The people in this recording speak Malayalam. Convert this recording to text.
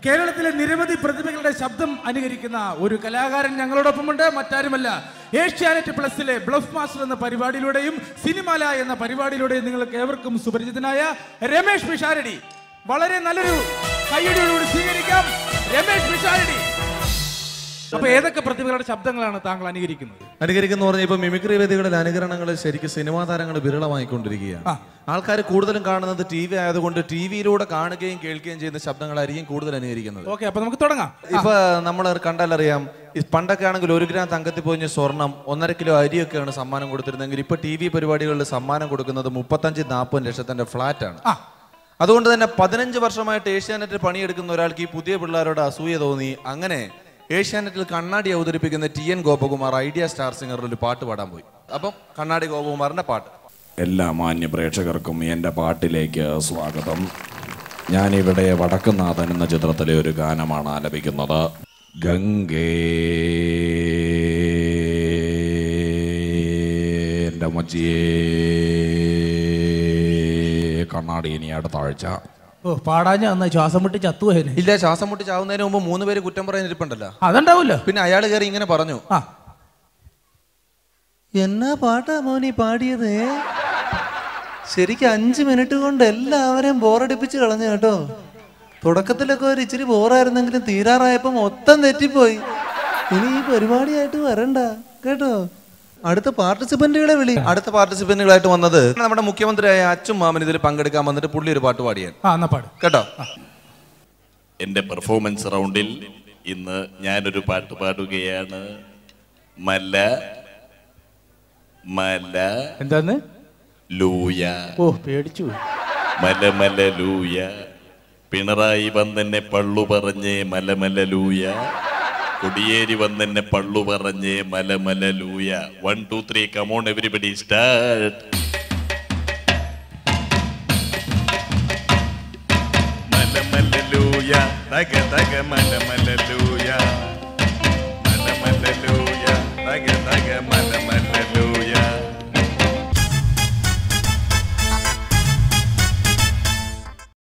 കേരളത്തിലെ നിരവധി പ്രതിഭകളുടെ ശബ്ദം അനുകരിക്കുന്ന ഒരു കലാകാരൻ ഞങ്ങളോടൊപ്പമുണ്ട് മറ്റാരുമല്ല ഏഷ്യാനെറ്റ് പ്ലസിലെ ബ്ലഫ് മാസ്റ്റർ എന്ന പരിപാടിയിലൂടെയും സിനിമാല എന്ന പരിപാടിയിലൂടെയും നിങ്ങൾക്ക് ഏവർക്കും സുപരിചിതനായ രമേഷ് പിഷാരടി വളരെ നല്ലൊരു കയ്യടിയോടുകൂടി സ്വീകരിക്കാം രമേഷ് പിഷാരടി അപ്പൊ ഏതൊക്കെ പ്രതിഭകളുടെ ശബ്ദങ്ങളാണ് താങ്കൾ അനുകരിക്കുന്നത് അനുകരിക്കുന്ന പറഞ്ഞ ഇപ്പൊ മിമിക്രി വേദികളിൽ അനുകരണങ്ങൾ ശരിക്കും സിനിമാ താരങ്ങൾ വിരളമായിക്കൊണ്ടിരിക്കുകയാണ് ആൾക്കാർ കൂടുതലും കാണുന്നത് ടി വി ആയതുകൊണ്ട് ടി വിയിലൂടെ കാണുകയും കേൾക്കുകയും ചെയ്യുന്ന ശബ്ദങ്ങളായിരിക്കും കൂടുതൽ അനുകരിക്കുന്നത് ഓക്കെ അപ്പൊ നമുക്ക് തുടങ്ങാം ഇപ്പൊ നമ്മൾ കണ്ടാലറിയാം ഈ പണ്ടൊക്കെ ആണെങ്കിൽ ഒരു ഗ്രാം തങ്കത്തിൽ പൊതിഞ്ഞ സ്വർണം ഒന്നര കിലോ അരിയൊക്കെയാണ് സമ്മാനം കൊടുത്തിരുന്നെങ്കിൽ ഇപ്പൊ ടി വി പരിപാടികളിൽ സമ്മാനം കൊടുക്കുന്നത് മുപ്പത്തഞ്ച് നാൽപ്പത് ലക്ഷത്തിന്റെ ഫ്ലാറ്റ് ആണ് ആ അതുകൊണ്ട് തന്നെ പതിനഞ്ച് വർഷമായിട്ട് ഏഷ്യാനെറ്റിൽ പണിയെടുക്കുന്ന ഒരാൾക്ക് ഈ പുതിയ പിള്ളേരോട് അസൂയ തോന്നി അങ്ങനെ ഏഷ്യാനെറ്റിൽ കണ്ണാടി അവതരിപ്പിക്കുന്ന T N Gopakumar idea star സിംഗറിൽ ഒരു പാട്ട് പാടാൻ പോയി അപ്പം കണ്ണാടി ഗോപകുമാറിന്റെ പാട്ട് എല്ലാ മാന്യ പ്രേക്ഷകർക്കും എൻ്റെ പാട്ടിലേക്ക് സ്വാഗതം ഞാനിവിടെ വടക്കുന്നാഥൻ എന്ന ചിത്രത്തിലെ ഒരു ഗാനമാണ് ആലപിക്കുന്നത് ഗംഗേ എൻ്റെ മച്ചിയേ കണ്ണാടി ഇനി അടുത്ത ആഴ്ച ഓ പാടാഞ്ഞ അന്ന് ശ്വാസം മുട്ടി ചത്തുപോയനെ ഇല്ല ശ്വാസം മുട്ടി ചാവുന്നതിന് മുമ്പ് മൂന്ന് പേര് കുറ്റം പറയാൻ ഇരിപ്പുണ്ടല്ലോ അതുണ്ടാവൂല്ലോ പിന്നെ അയാൾ കയറി ഇങ്ങനെ പറഞ്ഞു ആ എന്നാ പാട്ടാ മോനി പാടിയത് ഏ? ശരിക്കും അഞ്ച് മിനിറ്റ് കൊണ്ട് എല്ലാവരെയും ബോറടിപ്പിച്ച് കളഞ്ഞു കേട്ടോ തുടക്കത്തിലൊക്കെ ഒരു ഇച്ചിരി ബോറായിരുന്നെങ്കിലും തീരാറായപ്പോ മൊത്തം തെറ്റിപ്പോയി ഇനി ഈ പരിപാടിയായിട്ട് വരണ്ട കേട്ടോ അടുത്ത പാർട്ടിസിപ്പന്റുകളെ വിളി അടുത്ത പാർട്ടിസിപ്പന്റുകളായിട്ട് വന്നത് നമ്മുടെ മുഖ്യമന്ത്രിയായ അച്ഛൻ മാമൻ ഇതിൽ പങ്കെടുക്കാൻ വന്നിട്ട് പുള്ളി ഒരു പാട്ട് പാടിയാൻ ആ എന്നാ പാട് കേട്ടോ എൻ്റെ പെർഫോമൻസ് റൗണ്ടിൽ ഇന്ന് ഞാനൊരു പാട്ട് പാടുകയാണ് മല മല എന്താന്ന് ലൂയ ഓ പേടിച്ചു പോയി. മല മല ലൂയ പിണറായി വന്നെന്നെ പള്ളു പറഞ്ഞേ മല മല ലൂയ കൊടിയേരി വന്നെന്നെ പള്ളു പറഞ്ഞേ മല മല ലൂയ one two three come on everybody start മല മല ലൂയ തക തക മല മല ലൂയ